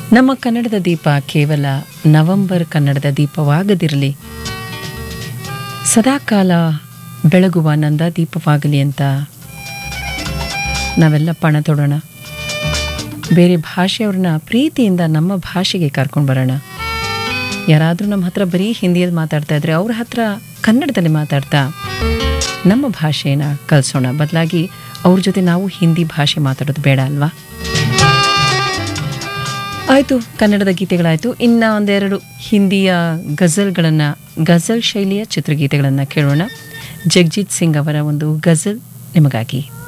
ನಮ್ಮ ಕನ್ನಡದ ದೀಪ ಕೇವಲ ನವೆಂಬರ್ ಕನ್ನಡದ ದೀಪವಾಗದಿರಲಿ ಸದಾಕಾಲ ಬೆಳಗುವ ನಂದ ದೀಪವಾಗಲಿ ಅಂತ ನಾವೆಲ್ಲ ಪಣ ತೊಡೋಣ ಬೇರೆ ಭಾಷೆಯವ್ರನ್ನ ಪ್ರೀತಿಯಿಂದ ನಮ್ಮ ಭಾಷೆಗೆ ಕರ್ಕೊಂಡು ಬರೋಣ ಯಾರಾದರೂ ನಮ್ಮ ಹತ್ರ ಬರೀ ಹಿಂದಿಯಲ್ಲಿ ಮಾತಾಡ್ತಾ ಇದ್ರೆ ಅವ್ರ ಹತ್ರ ಕನ್ನಡದಲ್ಲಿ ಮಾತಾಡ್ತಾ ನಮ್ಮ ಭಾಷೆನ ಕಲಿಸೋಣ ಬದಲಾಗಿ ಅವ್ರ ಜೊತೆ ನಾವು ಹಿಂದಿ ಭಾಷೆ ಮಾತಾಡೋದು ಬೇಡ ಅಲ್ವಾ ಆಯಿತು ಕನ್ನಡದ ಗೀತೆಗಳಾಯಿತು ಇನ್ನು ಒಂದೆರಡು ಹಿಂದಿಯ ಗಜಲ್ಗಳನ್ನು ಗಜಲ್ ಶೈಲಿಯ ಚಿತ್ರಗೀತೆಗಳನ್ನು ಕೇಳೋಣ ಜಗಜೀತ್ ಸಿಂಗ್ ಅವರ ಒಂದು ಗಜಲ್ ನಿಮಗಾಗಿ